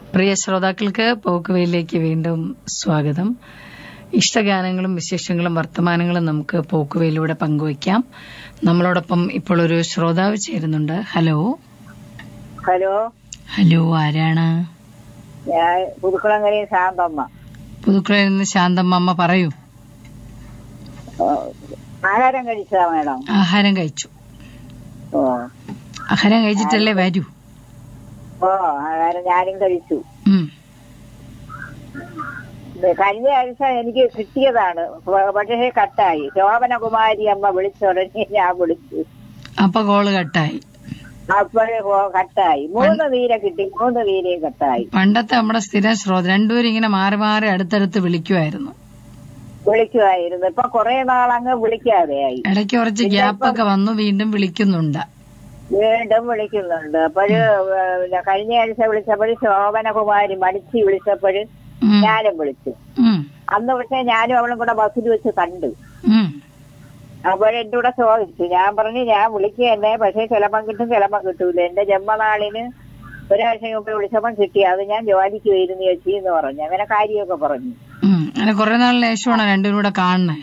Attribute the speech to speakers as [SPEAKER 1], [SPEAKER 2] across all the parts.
[SPEAKER 1] പ്രിയ ശ്രോതാക്കൾക്ക് പോക്കുവയിലേക്ക് വീണ്ടും സ്വാഗതം ഇഷ്ടഗാനങ്ങളും വിശേഷങ്ങളും വർത്തമാനങ്ങളും നമുക്ക് പോക്കുവയിലൂടെ പങ്കുവയ്ക്കാം നമ്മളോടൊപ്പം ഇപ്പോൾ ഒരു ശ്രോതാവ് ചേരുന്നുണ്ട് ഹലോ
[SPEAKER 2] ഹലോ
[SPEAKER 1] ഹലോ ആരാണ്
[SPEAKER 2] ഞാൻ പുതുക്കുളങ്ങരയും ശാന്തമ്മ
[SPEAKER 1] പുതുക്കുളയിൽ നിന്ന് ശാന്തമ്മ അമ്മ പറയൂ
[SPEAKER 2] ഓ, ആഹാരം കഴിച്ചതാ മേഡം
[SPEAKER 1] ആഹാരം കഴിച്ചു
[SPEAKER 2] ഓ
[SPEAKER 1] ആഹാരം കഴിച്ചിട്ടല്ലേ വരൂ
[SPEAKER 2] ഓ ആഹാരം ഞാനും കഴിച്ചു
[SPEAKER 1] ഉം.
[SPEAKER 2] ഇത് കഴിഞ്ഞ ആഴ്ച എനിക്ക് കിട്ടിയതാണ് പ- പക്ഷേ കട്ടായി ശോഭനകുമാരി അമ്മ വിളിച്ച ഉടനെ ഞാൻ വിളിച്ചു
[SPEAKER 1] അപ്പൊ കോള് കട്ടായി
[SPEAKER 2] അപ്പോഴേ കോ- കട്ടായി മൂന്ന് വീരെ കിട്ടി മൂന്ന് വീരെയും കട്ടായി
[SPEAKER 1] പണ്ടത്തെ നമ്മുടെ സ്ഥിരം ശ്രോത രണ്ടുപേരും ഇങ്ങനെ മാറി മാറി അടുത്തടുത്ത് വിളിക്കുമായിരുന്നു
[SPEAKER 2] വിളിക്കുമായിരുന്നു ഇപ്പൊ കുറെ നാളങ്ങ് വിളിക്കാതെയായി
[SPEAKER 1] ഇടയ്ക്ക് കുറച്ച് ഗ്യാപ്പൊക്കെ വന്നു വീണ്ടും വിളിക്കുന്നുണ്ട്
[SPEAKER 2] വീണ്ടും വിളിക്കുന്നുണ്ട് അപ്പോഴ് കഴിഞ്ഞ ആഴ്ച വിളിച്ചപ്പോഴ് ശോഭനകുമാരി മടിച്ച് വിളിച്ചപ്പോഴ്
[SPEAKER 1] ഉം.
[SPEAKER 2] ഞാനും വിളിച്ചു
[SPEAKER 1] ഉം.
[SPEAKER 2] അന്ന് പക്ഷെ ഞാനും അവളും കൂടെ ബസ്സിൽ വെച്ച് കണ്ടു
[SPEAKER 1] ഉം.
[SPEAKER 2] അപ്പോഴെന്റെ കൂടെ ചോദിച്ചു ഞാൻ പറഞ്ഞു ഞാൻ വിളിക്കുക തന്നെ പക്ഷെ ചിലപ്പം കിട്ടും ചിലപ്പം കിട്ടൂല എന്റെ ജന്മനാളിന് ഒരാഴ്ച മുമ്പ് വിളിച്ചപ്പം കിട്ടി അത് ഞാൻ ജോലിക്ക് വരുന്ന ചേച്ചി എന്ന് പറഞ്ഞു അങ്ങനെ കാര്യമൊക്കെ പറഞ്ഞു
[SPEAKER 1] ഉം. അങ്ങനെ കുറെ നാളിന് ശേഷമാണ് രണ്ടുപേരും കൂടെ കാണണേ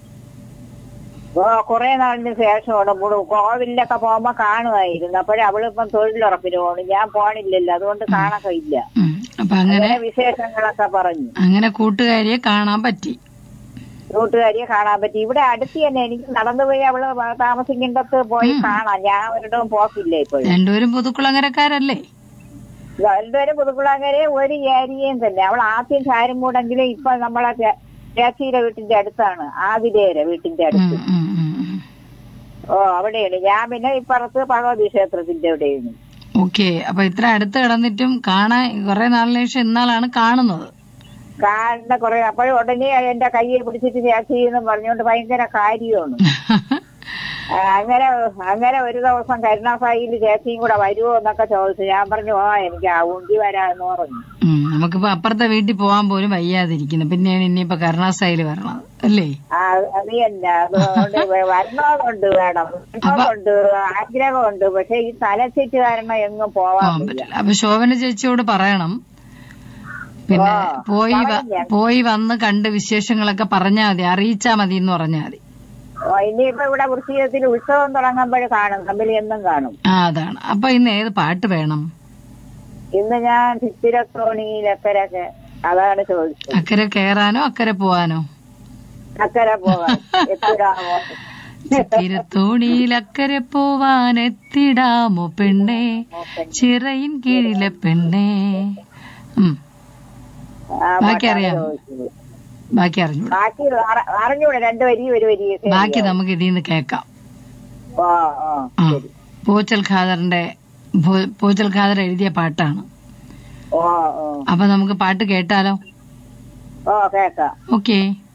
[SPEAKER 2] ഓ കുറെ നാളിന് ശേഷമാണ് മുഴു കോവിലൊക്കെ പോകുമ്പോ കാണുമായിരുന്നു അപ്പോഴേ അവളിപ്പം തൊഴിലുറപ്പിന് പോണു ഞാൻ പോണില്ലല്ലോ അതുകൊണ്ട് കാണൊക്കെ ഇല്ല
[SPEAKER 1] ഉം. അപ്പൊ അങ്ങനെ
[SPEAKER 2] അങ്ങനെ വിശേഷങ്ങളൊക്കെ പറഞ്ഞു
[SPEAKER 1] അങ്ങനെ കൂട്ടുകാരിയെ കാണാൻ പറ്റി
[SPEAKER 2] കൂട്ടുകാരിയെ കാണാൻ പറ്റി ഇവിടെ അടുത്ത് തന്നെ എനിക്ക് നടന്നു പോയി അവള് താമസിക്കേണ്ടത് പോയി കാണാം ഞാൻ ഒരിടവും പോക്കില്ല ഇപ്പോഴും
[SPEAKER 1] രണ്ടുപേരും പുതുക്കുളങ്ങരക്കാരല്ലേ
[SPEAKER 2] രണ്ടുപേരും പുതുക്കുളങ്ങരെ ഒരു ഏരിയയും തന്നെ അവൾ ആദ്യം ചാരുമൂടെങ്കിലും ഇപ്പൊ നമ്മളെ ചേ- ചേച്ചിയുടെ വീട്ടിന്റെ അടുത്താണ് ആതിരേരെ വീട്ടിന്റെ അടുത്ത്
[SPEAKER 1] ഉം, ഉം, ഉം, ഉം.
[SPEAKER 2] ഓ അവിടെയാണ് ഞാൻ പിന്നെ ഇപ്പുറത്ത് ഭഗവതി ക്ഷേത്രത്തിന്റെ അവിടെയാണ്
[SPEAKER 1] ഓക്കെ അപ്പൊ ഇത്ര അടുത്ത് കിടന്നിട്ടും കാണാൻ കുറെ നാളിന് ശേഷം ഇന്നാളാണ് കാണുന്നത്
[SPEAKER 2] കാണുന്ന കുറെ അപ്പോഴും ഉടനെ എന്റെ കയ്യിൽ പിടിച്ചിട്ട് ചേച്ചി എന്ന് പറഞ്ഞുകൊണ്ട് ഭയങ്കര കാര്യമാണ് ആ, അങ്ങനെ അങ്ങനെ ഒരു ദിവസം കരുണാസായില് ചേച്ചിയും കൂടെ വരുമോ എന്നൊക്കെ ചോദിച്ചു ഞാൻ പറഞ്ഞു ഓ എനിക്ക് ആവുണ്ടി വരാന്ന് പറഞ്ഞു
[SPEAKER 1] ഉം, നമുക്കിപ്പോ അപ്പുറത്തെ വീട്ടിൽ പോകാൻ പോലും വയ്യാതിരിക്കുന്നു പിന്നെയാണ് ഇനിയിപ്പോ കരുണാസായിൽ വരണത് അല്ലേ
[SPEAKER 2] ആ, അത് തന്നെ അതുകൊണ്ട് വ- വരണമെന്നുണ്ട് വേണം വരണമെന്നുണ്ട് ആഗ്രഹമുണ്ട് പക്ഷെ ഈ തലച്ചിട്ട് കാരണം എങ്ങും പോവാൻ
[SPEAKER 1] പോകാൻ പറ്റില്ല അപ്പൊ ശോഭന ചേച്ചിയോട് പറയണം പിന്നെ
[SPEAKER 2] ആ,
[SPEAKER 1] പോയി വ-
[SPEAKER 2] പറഞ്ഞില്ല.
[SPEAKER 1] പോയി വന്ന് കണ്ട് വിശേഷങ്ങളൊക്കെ പറഞ്ഞാ മതി അറിയിച്ചാ മതി എന്ന് പറഞ്ഞാ മതി
[SPEAKER 2] ഓ, ഇനിയിപ്പോ ഇവിടെ വൃശ്ചികത്തിൽ ഉത്സവം തുടങ്ങുമ്പോൾ കാണും തമ്മിൽ എന്നും കാണും
[SPEAKER 1] ആ അതാണ് അപ്പൊ ഇന്ന് ഏത് പാട്ട് വേണം
[SPEAKER 2] ഇന്ന് ഞാൻ ചിത്തിരത്തോണിയിലക്കരൊക്കെ അതാണ് ചോദിച്ചത്
[SPEAKER 1] അക്കരെ കയറാനോ അക്കരെ പോവാനോ
[SPEAKER 2] അക്കരെ പോകാൻ എത്തിരാമോ
[SPEAKER 1] ചിത്തിരത്തോണിയിൽ അക്കരെ പോവാൻ എത്തിടാമോ പെണ്ണേ ചിറയിൻ കീഴിലെ പെണ്ണേ ഉം
[SPEAKER 2] ആ,
[SPEAKER 1] ബാക്കി
[SPEAKER 2] പാട്ടാണ്
[SPEAKER 1] അറിയാമോ?
[SPEAKER 2] ചോദിച്ചത്.
[SPEAKER 1] ബാക്കി അറിഞ്ഞൂടാ
[SPEAKER 2] ബാക്കി അറ- അറിഞ്ഞൂടെ രണ്ട് വരി ഒരു വരി
[SPEAKER 1] ബാക്കി നമുക്ക് ഇതിൽ നിന്ന് കേൾക്കാം
[SPEAKER 2] ഓ ഓ
[SPEAKER 1] ആ പോച്ചൽ ഖാദറിന്റെ ഭോ- പോച്ചൽ ഖാദർ എഴുതിയ പാട്ടാണ്
[SPEAKER 2] ഓ ഓ
[SPEAKER 1] അപ്പൊ നമുക്ക് പാട്ട് കേട്ടാലോ
[SPEAKER 2] ഓ കേക്കാം
[SPEAKER 1] ഓക്കേ